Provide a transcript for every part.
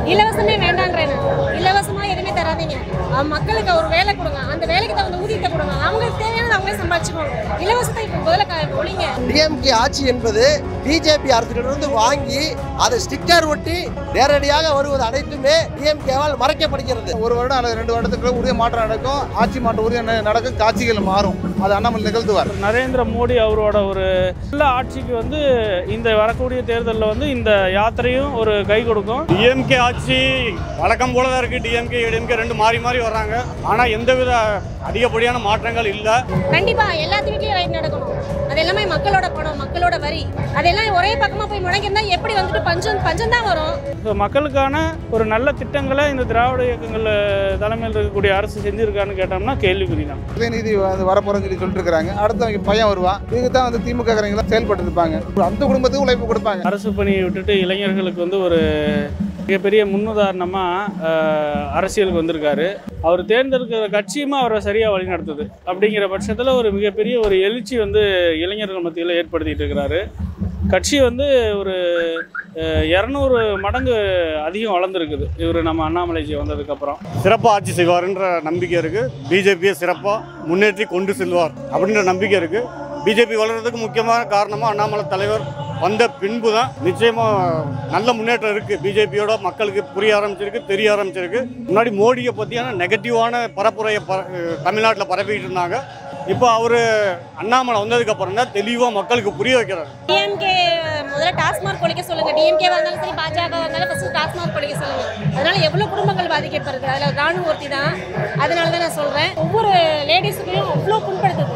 இலவசமே வேண்டான்றேன் நான். இலவசமா எதுவுமே தராதீங்க அஹ் மக்களுக்கு ஒரு வேலை கொடுங்க அந்த வேலைக்கு தகுந்த ஊதியத்தை கொடுங்க அவங்களுக்கு தேவையானது அவங்களே சம்பாதிச்சுக்கோங்க இலவசத்தை இப்போ முதல்ல க- ஒழிங்க டிஎம்கே ஆட்சி என்பது பிஜேபி அரசிடமிருந்து வாங்கி அதை ஸ்டிக்கர் ஒட்டி நேரடியாக வருவது அனைத்துமே டிஎம்கேவால் மறைக்கப்படுகிறது ஒரு வருடம் அல்லது ரெண்டு வருடத்துக்குள்ள உரிய மாற்றம் நடக்கும் ஆட்சி மாற்றம் உரிய ந- நடக்கும் காட்சிகள் மாறும் அது அண்ணாமலை நிகழ்த்துவார் நரேந்திர மோடி அவரோட ஒரு நல்ல ஆட்சிக்கு வந்து இந்த வரக்கூடிய தேர்தலில் வந்து இந்த யாத்திரையும் ஒரு கை கொடுக்கும் டிஎம்கே ஆட்சி வழக்கம் போல தான் இருக்குது டிஎம்கே ஏடிஎம்கே ரெண்டு மாறி மாறி வர்றாங்க ஆனால் எந்தவித அதிகப்படியான மாற்றங்கள் இல்லை கண்டிப்பா எல்லாத்து வீட்லயும் ரைட் நடக்கணும் அது எல்லாமே மக்களோட பணம் மக்களோட வரி அதெல்லாம் ஒரே பக்கமா போய் முடங்கிருந்தா எப்படி வந்துட்டு பஞ்சம் பஞ்சம் தான் வரும் ஸோ மக்களுக்கான ஒரு நல்ல திட்டங்களை இந்த திராவிட இயக்கங்கள் தலைமையில் இருக்கக்கூடிய அரசு செஞ்சுருக்கான்னு கேட்டோம்னா கேள்விக்குறி தான் உதயநிதி வந்து வரப்போறேன்னு சொல்லி சொல்லிட்டு இருக்காங்க அடுத்தவங்க பையன் வருவான் இதுக்கு தான் வந்து திமுக காரங்களாம் செயல்பட்டு இருப்பாங்க அந்த குடும்பத்துக்கு உழைப்பு கொடுப்பாங்க அரசு பணியை விட்டுட்டு இளைஞர்களுக்கு வந்து ஒரு மிகப்பெரிய முன்னுதாரணமாக அரசியலுக்கு வந்திருக்காரு அவர் தேர்ந்தெடுக்கிற கட்சியுமே அவரை சரியாக வழிநடத்துது அப்படிங்கிற பட்சத்தில் ஒரு மிகப்பெரிய ஒரு எழுச்சி வந்து இளைஞர்கள் மத்தியில் ஏற்படுத்திட்டு இருக்கிறாரு கட்சி வந்து ஒரு இரநூறு மடங்கு அதிகம் வளர்ந்துருக்குது இவர் நம்ம அண்ணாமலைஜி வந்ததுக்கப்புறம் சிறப்பாக ஆட்சி செய்வாருன்ற நம்பிக்கை இருக்குது பிஜேபியை சிறப்பாக முன்னேற்றி கொண்டு செல்வார் அப்படின்ற நம்பிக்கை இருக்குது பிஜேபி வளர்கிறதுக்கு முக்கியமான காரணமாக அண்ணாமலை தலைவர் வந்த பின்பு தான் நிச்சயமாக நல்ல முன்னேற்றம் இருக்குது பிஜேபியோட மக்களுக்கு புரிய ஆரம்பிச்சிருக்கு தெரிய ஆரம்பிச்சிருக்கு முன்னாடி மோடியை பற்றியான நெகட்டிவான பரப்புரையை பர தமிழ்நாட்டில் பரப்பிக்கிட்டு இருந்தாங்க இப்போ அவர் அண்ணாமலை வந்ததுக்கப்புறம் தான் தெளிவாக மக்களுக்கு புரிய வைக்கிறார் டிஎம்கே முதல்ல டாஸ்மார்க் ஒழிக்க சொல்லுங்க டிஎம்கே வந்தாலும் சரி பாஜக வந்தாலும் ஃபர்ஸ்ட் டாஸ்மார்க் ஒழிக்க சொல்லுங்க அதனால எவ்வளவு குடும்பங்கள் பாதிக்கப்படுது அதில் நானும் ஒருத்தி தான் அதனால தான் நான் சொல்றேன் ஒவ்வொரு லேடிஸுக்கையும் அவ்வளோ புண்படுத்துது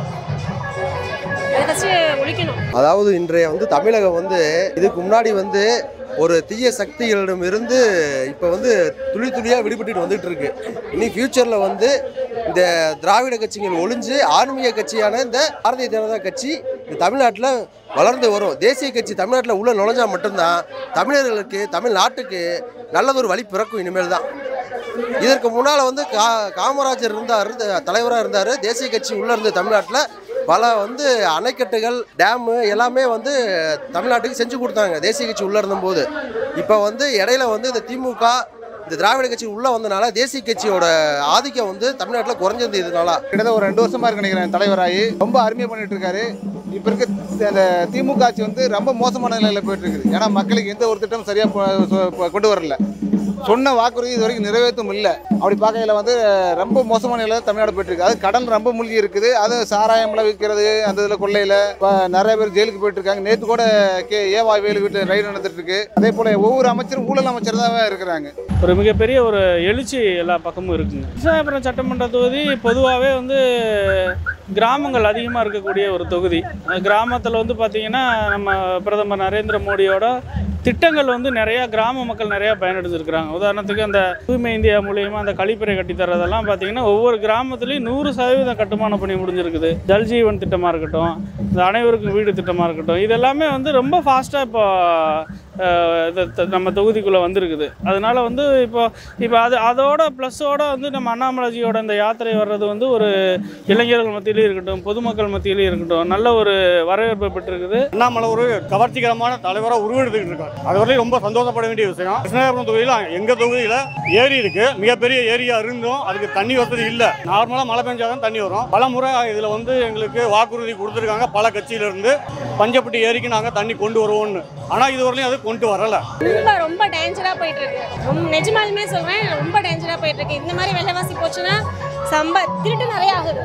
அதை ஃபர்ஸ்ட் ஒழிக்கணும் அதாவது இன்றைய வந்து தமிழகம் வந்து இதுக்கு முன்னாடி வந்து ஒரு தீய சக்திகளிடம் இருந்து இப்போ வந்து துளி துளியாக விடுபட்டு வந்துட்டு இருக்கு இனி ஃபியூச்சரில் வந்து இந்த திராவிட கட்சிகள் ஒளிஞ்சு ஆன்மீக கட்சியான இந்த பாரதிய ஜனதா கட்சி இந்த தமிழ்நாட்டில் வளர்ந்து வரும் தேசிய கட்சி தமிழ்நாட்டில் உள்ள நுழைஞ்சா மட்டும்தான் தமிழர்களுக்கு தமிழ்நாட்டுக்கு நல்லதொரு வழி பிறக்கும் இனிமேல் தான் இதற்கு முன்னால் வந்து கா காமராஜர் இருந்தார் தலைவராக இருந்தார் தேசிய கட்சி உள்ளே இருந்து தமிழ்நாட்டில் பல வந்து அணைக்கட்டுகள் டேமு எல்லாமே வந்து தமிழ்நாட்டுக்கு செஞ்சு கொடுத்தாங்க தேசிய கட்சி உள்ளே இருந்தபோது இப்போ வந்து இடையில வந்து இந்த திமுக இந்த திராவிட கட்சி உள்ளே வந்தனால தேசிய கட்சியோட ஆதிக்கம் வந்து தமிழ்நாட்டில் குறைஞ்சது இதனால கிட்டத்தட்ட ஒரு ரெண்டு வருஷமா இருக்கு நினைக்கிறேன் தலைவராகி ரொம்ப அருமையாக பண்ணிட்டு இருக்காரு இப்போ இருக்க அந்த திமுக ஆட்சி வந்து ரொம்ப மோசமான நிலையில் போயிட்டு இருக்குது ஏன்னா மக்களுக்கு எந்த ஒரு திட்டமும் சரியாக கொண்டு வரல சொன்ன வாக்குறுதி இது வரைக்கும் நிறைவேற்றும் இல்லை அப்படி பார்க்கையில வந்து ரொம்ப மோசமான நிலையில் தமிழ்நாடு போயிட்டு இருக்கு அது கடன் ரொம்ப மூழ்கி இருக்குது அது சாராயம்லாம் விற்கிறது அந்த இதில் கொள்ளையில் இப்போ நிறைய பேர் ஜெயிலுக்கு போயிட்டு இருக்காங்க நேற்று கூட கே ஏவா வேலு வீட்டு ரைடு நடந்துட்டு இருக்கு அதே போல ஒவ்வொரு அமைச்சரும் ஊழல் அமைச்சர் தான் இருக்கிறாங்க ஒரு மிகப்பெரிய ஒரு எழுச்சி எல்லா பக்கமும் இருக்குங்க விசாகப்புரம் சட்டமன்ற தொகுதி பொதுவாகவே வந்து கிராமங்கள் அதிகமாக இருக்கக்கூடிய ஒரு தொகுதி கிராமத்தில் வந்து பார்த்திங்கன்னா நம்ம பிரதமர் நரேந்திர மோடியோட திட்டங்கள் வந்து நிறையா கிராம மக்கள் நிறையா பயனடைஞ்சிருக்கிறாங்க உதாரணத்துக்கு அந்த தூய்மை இந்தியா மூலியமாக அந்த கழிப்பறை கட்டித்தரதெல்லாம் பார்த்தீங்கன்னா ஒவ்வொரு கிராமத்துலேயும் நூறு சதவீதம் கட்டுமான பணி முடிஞ்சிருக்குது ஜல்ஜீவன் திட்டமாக இருக்கட்டும் இந்த அனைவருக்கும் வீடு திட்டமாக இருக்கட்டும் இதெல்லாமே வந்து ரொம்ப ஃபாஸ்ட்டாக இப்போ அஹ், இது த- நம்ம தொகுதிக்குள்ளே வந்திருக்குது அதனால வந்து இப்போ இப்போ அது அதோட ப்ளஸ்ஸோட வந்து நம்ம அண்ணாமலைஜியோட இந்த யாத்திரை வர்றது வந்து ஒரு இளைஞர்கள் மத்தியிலையும் இருக்கட்டும் பொதுமக்கள் மத்தியிலையும் இருக்கட்டும் நல்ல ஒரு வரவேற்பை பெற்றிருக்குது அண்ணாமலை ஒரு கவர்ச்சிகரமான தலைவராக உருவெடுத்துக்கிட்டு இருக்காரு அது வரையும் ரொம்ப சந்தோஷப்பட வேண்டிய விஷயம் கிருஷ்ணகிரி தொகுதியில் எங்கள் தொகுதியில் ஏரி இருக்கு மிகப்பெரிய ஏரியா இருந்தும் அதுக்கு தண்ணி வசதி இல்லை நார்மலாக மழை பெஞ்சாதான் தண்ணி வரும் பல முறை இதில் வந்து எங்களுக்கு வாக்குறுதி கொடுத்துருக்காங்க பல கட்சியிலேருந்து பஞ்சப்பட்டி ஏரிக்கு நாங்கள் தண்ணி கொண்டு வருவோம்னு ஆனால் இதுவரையிலும் அது கொண்டு வரலை ரொம்ப ரொம்ப டேஞ்சரா போயிட்டு இருக்கு ரொம்ப நிஜமாலுமே சொல்றேன் ரொம்ப டேஞ்சரா போயிட்டு இருக்கு இந்த மாதிரி விலைவாசி போச்சுன்னா சம்ப திருட்டு நிறைய ஆகுது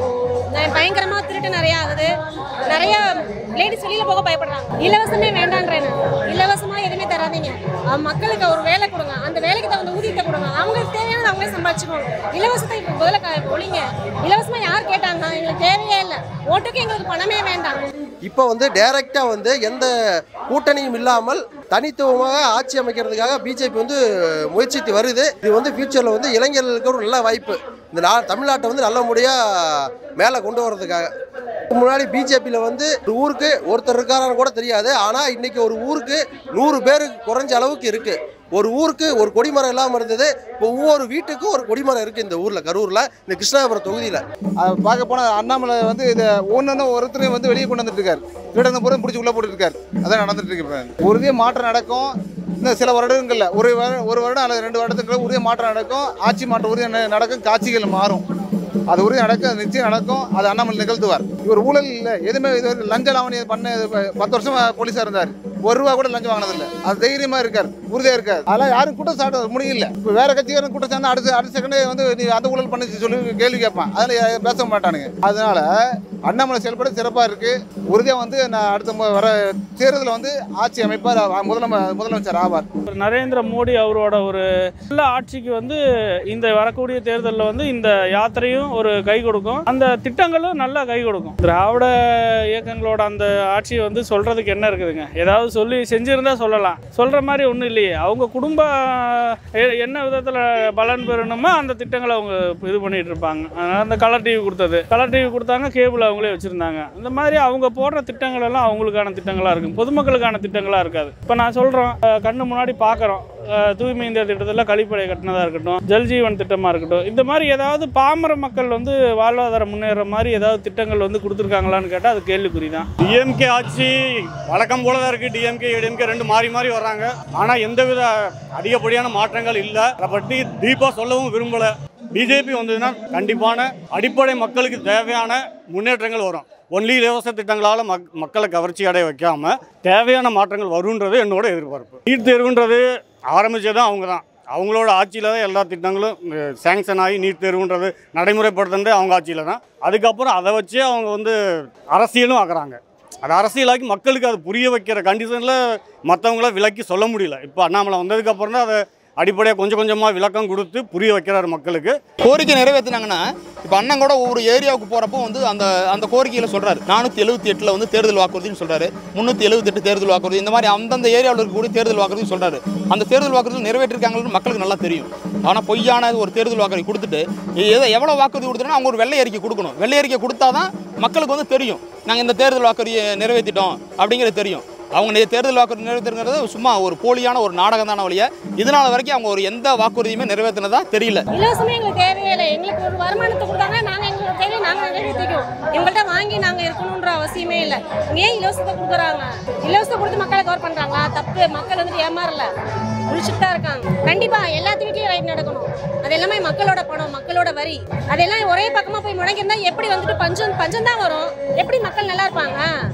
ந- பயங்கரமா திருட்டு நிறைய ஆகுது நிறைய லேடிஸ் வெளியில போக பயப்படுறாங்க இலவசமே வேண்டான்றேன் நான். இலவசமா எதுவுமே தராதீங்க அஹ் மக்களுக்கு ஒரு வேலை கொடுங்க அந்த வேலைக்கு தகுந்த ஊதியத்தை கொடுங்க அவங்களுக்கு தேவையானது அவங்களே சம்பாதிச்சுக்கோங்க இலவசத்தை இப்போ முதல்ல க- ஒழிங்க இலவசமா யார் கேட்டாங்க எங்களுக்கு தேவையே இல்லை ஓட்டுக்கு எங்களுக்கு பணமே வேண்டாம் இப்போ வந்து டைரக்டாக வந்து எந்த கூட்டணியும் இல்லாமல் தனித்துவமாக ஆட்சி அமைக்கிறதுக்காக பிஜேபி வந்து முயற்சித்து வருது இது வந்து ஃபியூச்சரில் வந்து இளைஞர்களுக்கு ஒரு நல்ல வாய்ப்பு இந்த நா தமிழ்நாட்டை வந்து நல்ல முறையாக மேலே கொண்டு வர்றதுக்காக முன்னாடி பிஜேபியில் வந்து ஒரு ஊருக்கு ஒருத்தர் இருக்காரான்னு கூட தெரியாது ஆனால் இன்னைக்கு ஒரு ஊருக்கு நூறு பேர் குறைஞ்ச அளவுக்கு இருக்குது ஒரு ஊருக்கு ஒரு கொடிமரம் இல்லாமல் இருந்தது இப்போ ஒவ்வொரு வீட்டுக்கும் ஒரு கொடிமரம் இருக்குது இந்த ஊரில் கரூரில் இந்த கிருஷ்ணாபுரம் தொகுதியில் அது பார்க்க போனால் அண்ணாமலை வந்து இதை ஒன்று ஒருத்தரையும் வந்து வெளியே கொண்டு வந்துட்டு இருக்காரு திருடனை பூரா பிடிச்சி உள்ளே போட்டுட்டு இருக்காரு அதான் நடந்துட்டு இருக்கு இப்போ உறுதியாக மாற்றம் நடக்கும் இன்னும் சில வருடங்களில் ஒரு வருடம் ஒரு வருடம் அல்லது ரெண்டு வருடத்துக்குள்ள உறுதியாக மாற்றம் நடக்கும் ஆட்சி மாற்றம் உறுதியாக ந- நடக்கும் காட்சிகள் மாறும் அது உறுதி நடக்கும் அது நிச்சயம் நடக்கும் அது அண்ணாமலை நிகழ்த்துவார் இவர் ஊழல் இல்லை எதுவுமே இது வரைக்கும் லஞ்ச லாவணி பண்ண ப- பத்து வருஷமா போலீஸாக இருந்தார் ஒரு ரூபா கூட லஞ்சம் வாங்கினதில்ல அது தைரியமா இருக்கார் உறுதியா இருக்கார் அதெல்லாம் யாரும் குற்றம் சாட்ட முடியல இப்போ வேற கட்சிக்காரன் குற்றம் சார்ந்தா அடுத்த அடுத்த செகண்டே வந்து நீ அந்த ஊழல் பண்ணி சொல்லி கேள்வி கேட்பான் அதில் யா- பேச மாட்டானுங்க அதனால அண்ணாமலை செயல்பட சிறப்பாக இருக்கு உறுதியா வந்து நான் அடுத்த மு- வர தேர்தலில் வந்து ஆட்சி அமைப்பார் அ- முதலம முதலமைச்சர் ஆவார் ஒரு நரேந்திர மோடி அவரோட ஒரு நல்ல ஆட்சிக்கு வந்து இந்த வரக்கூடிய தேர்தலில் வந்து இந்த யாத்திரையும் ஒரு கை கொடுக்கும் அந்த திட்டங்களும் நல்லா கை கொடுக்கும் திராவிட இயக்கங்களோட அந்த ஆட்சியை வந்து சொல்றதுக்கு என்ன இருக்குதுங்க ஏதாவது சொல்லி செஞ்சிருந்தா சொல்லலாம் சொல்ற மாதிரி ஒன்றும் இல்லையே அவங்க குடும்ப எ- என்ன விதத்தில் பலன் பெறணுமோ அந்த திட்டங்களை அவங்க இது பண்ணிட்டு இருப்பாங்க அதனால அந்த கலர் டிவி கொடுத்தது கலர் டிவி கொடுத்தாங்க கேபிள் அவங்களே வச்சிருந்தாங்க இந்த மாதிரி அவங்க போடுற திட்டங்கள் எல்லாம் அவங்களுக்கான திட்டங்களாக இருக்கும் பொதுமக்களுக்கான திட்டங்களாக இருக்காது இப்போ நான் சொல்கிறோம் கண்ணு முன்னாடி பார்க்குறோம் தூய்மை இந்தியா திட்டத்தில் கழிப்பறை கட்டினதாக இருக்கட்டும் ஜல்ஜீவன் திட்டமாக இருக்கட்டும் இந்த மாதிரி ஏதாவது பாமர மக்கள் வந்து வாழ்வாதாரம் முன்னேற மாதிரி ஏதாவது திட்டங்கள் வந்து கொடுத்துருக்காங்களான்னு கேட்டால் அது கேள்விக்குறி தான் டிஎம்கே ஆட்சி வழக்கம் போல தான் இருக்குது டிஎம்கே ஏடிஎம்கே ரெண்டு மாறி மாறி வர்றாங்க ஆனால் எந்தவித அதிகப்படியான மாற்றங்கள் இல்லை அதை பற்றி டீப்பாக சொல்லவும் விரும்பலை பிஜேபி வந்ததுன்னா கண்டிப்பான அடிப்படை மக்களுக்கு தேவையான முன்னேற்றங்கள் வரும் ஒன்லி இலவச திட்டங்களால் மக் மக்களை கவர்ச்சி அடைய வைக்காம தேவையான மாற்றங்கள் வருன்றது என்னோட எதிர்பார்ப்பு நீட் தேர்வுன்றது ஆரம்பிச்சதும் அவங்க தான் அவங்களோட ஆட்சியில் தான் எல்லா திட்டங்களும் சேங்ஷன் ஆகி நீட் தேர்வுன்றது நடைமுறைப்படுத்துனதே அவங்க ஆட்சியில் தான் அதுக்கப்புறம் அதை வச்சே அவங்க வந்து அரசியலும் ஆக்குறாங்க அது அரசியலாக்கி மக்களுக்கு அது புரிய வைக்கிற கண்டிஷனில் மற்றவங்கள விலக்கி சொல்ல முடியல இப்போ அண்ணாமலை வந்ததுக்கப்புறம் தான் அதை அடிப்படையாக கொஞ்சம் கொஞ்சமாக விளக்கம் கொடுத்து புரிய வைக்கிறார் மக்களுக்கு கோரிக்கை நிறைவேற்றினாங்கன்னா இப்போ அண்ணன் கூட ஒவ்வொரு ஏரியாவுக்கு போகிறப்போ வந்து அந்த அந்த கோரிக்கையில் சொல்கிறாரு நானூற்றி எழுபத்தி எட்டில் வந்து தேர்தல் வாக்குறுதின்னு சொல்கிறாரு முந்நூற்றி எழுபத்தெட்டு தேர்தல் வாக்குறுதி இந்த மாதிரி அந்தந்த ஏரியாவில் இருக்கக்கூடிய தேர்தல் வாக்குறுதி சொல்கிறாரு அந்த தேர்தல் வாக்குறுதி நிறைவேற்றிருக்காங்கன்னு மக்களுக்கு நல்லா தெரியும் ஆனால் பொய்யான ஒரு தேர்தல் வாக்குறுதி கொடுத்துட்டு எதை எவ்வளோ வாக்குறுதி கொடுத்துட்டோன்னா அவங்க ஒரு வெள்ளை அறிக்கை கொடுக்கணும் வெள்ளை அறிக்கை கொடுத்தா தான் மக்களுக்கு வந்து தெரியும் நாங்கள் இந்த தேர்தல் வாக்குறுதியை நிறைவேற்றிட்டோம் அப்படிங்கிறது தெரியும் அவங்க நே- தேர்தல் வாக்குறுதி நிறைவேற்றுங்கிறது சும்மா ஒரு போலியான ஒரு நாடகம் தான வழிய இதனால் வரைக்கும் அவங்க ஒரு எந்த வாக்குறுதியுமே நிறைவேற்றினதா தெரியல இலவசமே எங்களுக்கு தேவையே இல்லை எங்களுக்கு ஒரு வருமானத்தை கொடுத்தாங்கன்னா நாங்கள் எங்களோட தேவையை நாங்கள் நிறைவேற்றிக்குவோம் எங்கள்கிட்ட வாங்கி நாங்கள் இருக்கணுன்ற அவசியமே இல்லை ஏன் இலவசத்தை கொடுக்குறாங்க இலவசத்தை கொடுத்து மக்களை கவர் பண்ணுறாங்களா தப்பு மக்கள் வந்துட்டு ஏமாறல முடிச்சுட்டு தான் இருக்காங்க கண்டிப்பாக எல்லாத்து வீட்லையும் ரைட் நடக்கணும் அது எல்லாமே மக்களோட பணம் மக்களோட வரி அதெல்லாம் ஒரே பக்கமாக போய் முடங்கியிருந்தா எப்படி வந்துட்டு பஞ்சம் பஞ்சம் தான் வரும் எப்படி மக்கள் நல்லா இருப்பாங்க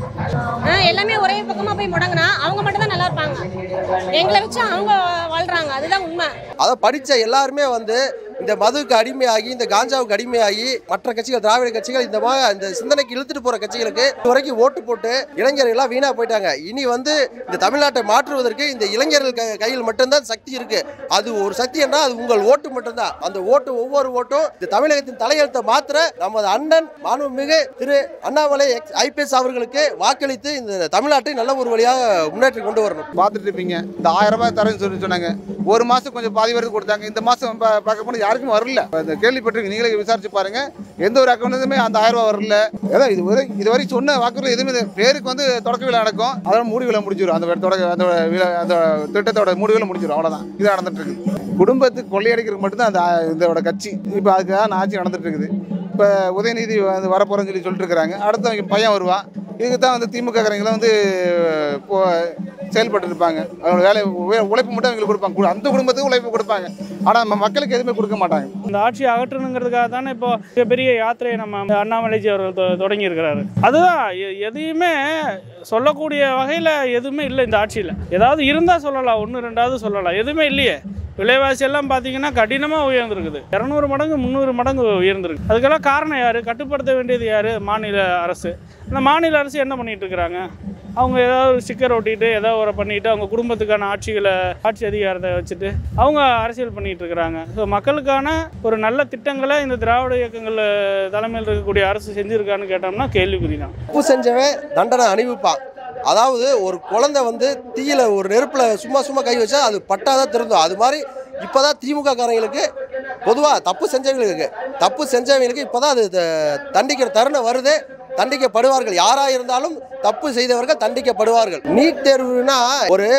ஆ, எல்லாமே ஒரே பக்கமாக போய் முடங்கினா அவங்க மட்டும் தான் நல்லா இருப்பாங்க எங்களை வச்சு அவங்க வாழ்றாங்க அதுதான் உண்மை அதை படித்த எல்லாருமே வந்து இந்த மதுவுக்கு அடிமையாகி இந்த காஞ்சாவுக்கு அடிமையாகி மற்ற கட்சிகள் திராவிட கட்சிகள் இந்த மாதிரி இந்த சிந்தனைக்கு இழுத்துட்டு போற கட்சிகளுக்கு இது வரைக்கும் ஓட்டு போட்டு இளைஞர்கள் எல்லாம் வீணா போயிட்டாங்க இனி வந்து இந்த தமிழ்நாட்டை மாற்றுவதற்கு இந்த இளைஞர்கள் க- கையில் மட்டும்தான் சக்தி இருக்கு அது ஒரு சக்தி என்றால் அது உங்கள் ஓட்டு மட்டும்தான் அந்த ஓட்டு ஒவ்வொரு ஓட்டும் இந்த தமிழகத்தின் தலையெழுத்தை மாத்திர நமது அண்ணன் மாண்புமிகு திரு அண்ணாமலை ஐபிஎஸ் அவர்களுக்கு வாக்களித்து இந்த தமிழ்நாட்டை நல்ல ஒரு வழியாக முன்னேற்றி கொண்டு வரணும் பார்த்துட்டு இருப்பீங்க இந்த ஆயிரம் ரூபாய் தரேன்னு சொல்லி சொன்னாங்க ஒரு மாதம் கொஞ்சம் பாதி வரைக்கும் கொடுத்தாங்க இந்த மாதம் பார்க்க போனால் யாருக்கும் வரல இந்த கேள்விப்பட்டிருக்கீங்க நீங்களே விசாரிச்சு பாருங்க எந்த ஒரு அக்கௌண்ட்டுமே அந்த ஆயிரம் ரூபாய் வரல ஏதோ இது வரை இது வரை சொன்ன வாக்குறுதி எதுவுமே இல்லை. பேருக்கு வந்து தொடக்க விழா நடக்கும் அதோட மூடி விழா முடிஞ்சிடும் அந்த தொடக்க அந்த விழா அந்த திட்டத்தோட மூடி விழா முடிஞ்சிடும் அவ்வளோதான் இது நடந்துட்டு இருக்குது குடும்பத்துக்கு கொள்ளையடிக்கிறதுக்கு மட்டும்தான் அந்த ஆ- இதோட கட்சி இப்போ அதுக்காக ஆட்சி நடந்துட்டு இருக்குது இப்போ உதயநிதி வந்து வரப்போறேன்னு சொல்லி சொல்லிட்டு இருக்கிறாங்க அடுத்தவங்க பையன் வருவான் இதுக்கு தான் வந்து திமுக காரங்களாம் வந்து இப்போ செயல்பட்டு இருப்பாங்க அவங்களோட வேலை உ- உழைப்பு மட்டும் அவங்களுக்கு கொடுப்பாங்க கு- அந்த குடும்பத்துக்கு உழைப்பு கொடுப்பாங்க ஆனால் நம்ம மக்களுக்கு எதுவுமே கொடுக்க மாட்டாங்க இந்த ஆட்சியை அகற்றணுங்கிறதுக்காக தானே இப்போ மிகப்பெரிய யாத்திரையை நம்ம அண்ணாமலைஜி அவர்கள் தொ- தொடங்கி இருக்கிறாரு அதுதான் எ- எதையுமே சொல்லக்கூடிய வகையில் எதுவுமே இல்லை இந்த ஆட்சியில் ஏதாவது இருந்தால் சொல்லலாம் ஒன்று ரெண்டாவது சொல்லலாம் எதுவுமே இல்லையே விலைவாசி எல்லாம் பார்த்தீங்கன்னா கடினமாக உயர்ந்திருக்குது இரநூறு மடங்கு முந்நூறு மடங்கு உயர்ந்திருக்கு அதுக்கெல்லாம் காரணம் யார் கட்டுப்படுத்த வேண்டியது யார் மாநில அரசு அந்த மாநில அரசு என்ன பண்ணிட்டு இருக்கிறாங்க அவங்க ஏதாவது ஸ்டிக்கர் ஒட்டிட்டு ஏதாவது ஒரு பண்ணிட்டு அவங்க குடும்பத்துக்கான ஆட்சிகளை ஆட்சி அதிகாரத்தை வச்சுட்டு அவங்க அரசியல் பண்ணிட்டு இருக்கிறாங்க ஸோ மக்களுக்கான ஒரு நல்ல திட்டங்களை இந்த திராவிட இயக்கங்கள் தலைமையில் இருக்கக்கூடிய அரசு செஞ்சிருக்கான்னு கேட்டோம்னா கேள்விக்குறி தான் தப்பு செஞ்சவன் தண்டனை அணிவிப்பான் அதாவது ஒரு குழந்தை வந்து தீயில ஒரு நெருப்புல சும்மா சும்மா கை வச்சா அது பட்டாதான் திருந்தும் அது மாதிரி இப்போதான் திமுக காரங்களுக்கு பொதுவாக தப்பு செஞ்சவங்களுக்கு தப்பு செஞ்சவங்களுக்கு இப்போதான் அது த- தண்டிக்கிற தருணம் வருது தண்டிக்கப்படுவார்கள் யாராக இருந்தாலும் தப்பு செய்தவர்கள் தண்டிக்கப்படுவார்கள் நீட் தேர்வுனா ஒரு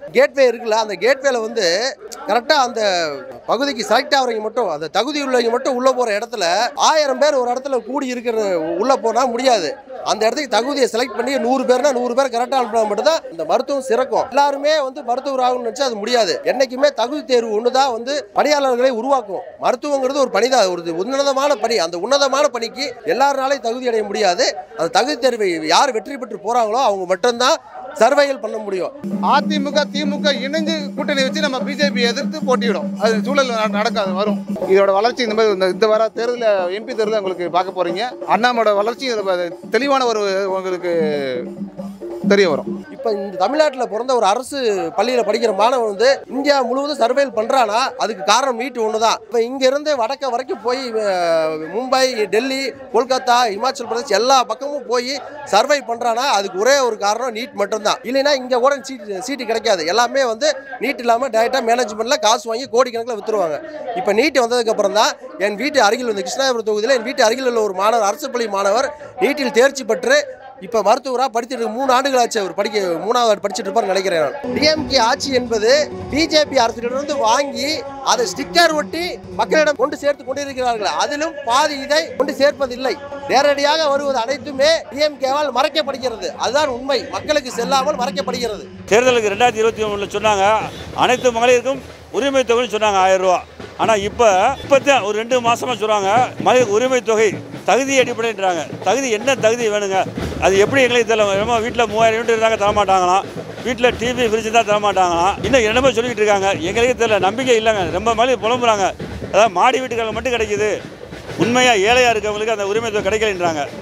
கேட்வே இருக்குல்ல அந்த கேட்வேல வந்து கரெக்டாக அந்த பகுதிக்கு செலக்ட் ஆகிறவங்க மட்டும் அந்த தகுதி உள்ளவங்க மட்டும் உள்ளே போகிற இடத்துல ஆயிரம் பேர் ஒரு இடத்துல கூடி இருக்கிற உள்ளே போனால் முடியாது அந்த இடத்துக்கு தகுதியை செலக்ட் பண்ணி நூறு பேர்னா நூறு பேர் கரெக்டாக அனுப்பினா மட்டும்தான் இந்த மருத்துவம் சிறக்கும் எல்லாருமே வந்து மருத்துவர் ஆகணும்னு நினச்சா அது முடியாது என்னைக்குமே தகுதி தேர்வு ஒன்று தான் வந்து பணியாளர்களை உருவாக்கும் மருத்துவங்கிறது ஒரு பணி தான் ஒரு உன்னதமான பணி அந்த உன்னதமான பணிக்கு எல்லாருனாலையும் தகுதி அடைய முடியாது அந்த தகுதி தேர்வை யார் வெற்றி பெற்று போகிறாங்களோ அவங்க மட்டும்தான் சர்வைகள் பண்ண முடியும் அதிமுக திமுக இணைஞ்சு கூட்டணி வச்சு நம்ம பிஜேபி எதிர்த்து போட்டியிடும் அது சூழல் நட- நடக்காது வரும் இதோட வளர்ச்சி இந்த மாதிரி இந்த- இந்த வர தேர்தலில் எம்பி தேர்தலில் உங்களுக்கு பார்க்க போறீங்க அண்ணாமோட வளர்ச்சி இதுல தெளிவான ஒரு உங்களுக்கு தெரிய வரும் இப்போ இந்த தமிழ்நாட்டில் பிறந்த ஒரு அரசு பள்ளியில் படிக்கிற மாணவன் வந்து இந்தியா முழுவதும் சர்வைல் பண்ணுறானா அதுக்கு காரணம் நீட் ஒன்று தான் இப்போ இங்கேருந்து வடக்க வரைக்கும் போய் அஹ், மும்பை டெல்லி கொல்கத்தா இமாச்சல் பிரதேஷ் எல்லா பக்கமும் போய் சர்வை பண்ணுறானா அதுக்கு ஒரே ஒரு காரணம் நீட் மட்டும்தான் இல்லைன்னா இங்கே கூட சீட்டு சீட்டு கிடைக்காது எல்லாமே வந்து நீட் இல்லாமல் டைரெக்டாக மேனேஜ்மெண்ட்டில் காசு வாங்கி கோடிக்கணக்கில் விற்றுருவாங்க இப்போ நீட் வந்ததுக்கப்புறம் தான் என் வீட்டு அருகில் வந்து கிருஷ்ணாபுரம் தொகுதியில் என் வீட்டு அருகில் உள்ள ஒரு மாணவர் அரசு பள்ளி மாணவர் நீட்டில் தேர்ச்சி பெற்று இப்போ மருத்துவராக படித்துட்டு இருக்கு. மூணு ஆண்டுகள் ஆச்சு அவர் படிக்க மூணாவது ஆண்டு படிச்சுட்டு இருப்பார்னு நினைக்கிறேன் நான் டிஎம்கே ஆட்சி என்பது பிஜேபி அரசிடமிருந்து வாங்கி அதை ஸ்டிக்கர் ஒட்டி மக்களிடம் கொண்டு சேர்த்து கொண்டிருக்கிறார்கள் அதிலும் பாதி இதை கொண்டு சேர்ப்பதில்லை நேரடியாக வருவது அனைத்துமே டிஎம்கேவால் மறைக்கப்படுகிறது அதுதான் உண்மை மக்களுக்கு செல்லாமல் மறைக்கப்படுகிறது தேர்தலுக்கு ரெண்டாயிரத்தி இருபத்தி ஒன்றில் சொன்னாங்க அனைத்து மகளிருக்கும் உரிமை தொகைன்னு சொன்னாங்க ஆயிரம் ரூபா ஆனால் இப்போ இப்போத்தான் ஒரு ரெண்டு மாசமா சொல்கிறாங்க மகளிர் உரிமை தொகை தகுதி அடிப்படைன்றாங்க தகுதி என்ன தகுதி வேணுங்க அது எப்படி எங்களுக்கு தெரியல என்னமோ வீட்டில் மூவாயிரம் யூனிட் இருந்தாங்க தரமாட்டாங்களாம் வீட்டில் டிவி ஃப்ரிட்ஜ் தான் தரமாட்டாங்களாம் இன்னும் என்னமோ சொல்லிக்கிட்டு இருக்காங்க எங்களுக்கே தெரியல நம்பிக்கை இல்லைங்க ரொம்ப மகளிர் புலம்புறாங்க அதாவது மாடி வீட்டுகள் மட்டும் கிடைக்குது உண்மையாக ஏழையாக இருக்கவங்களுக்கு அந்த உரிமை தொகை கிடைக்கலைன்றாங்க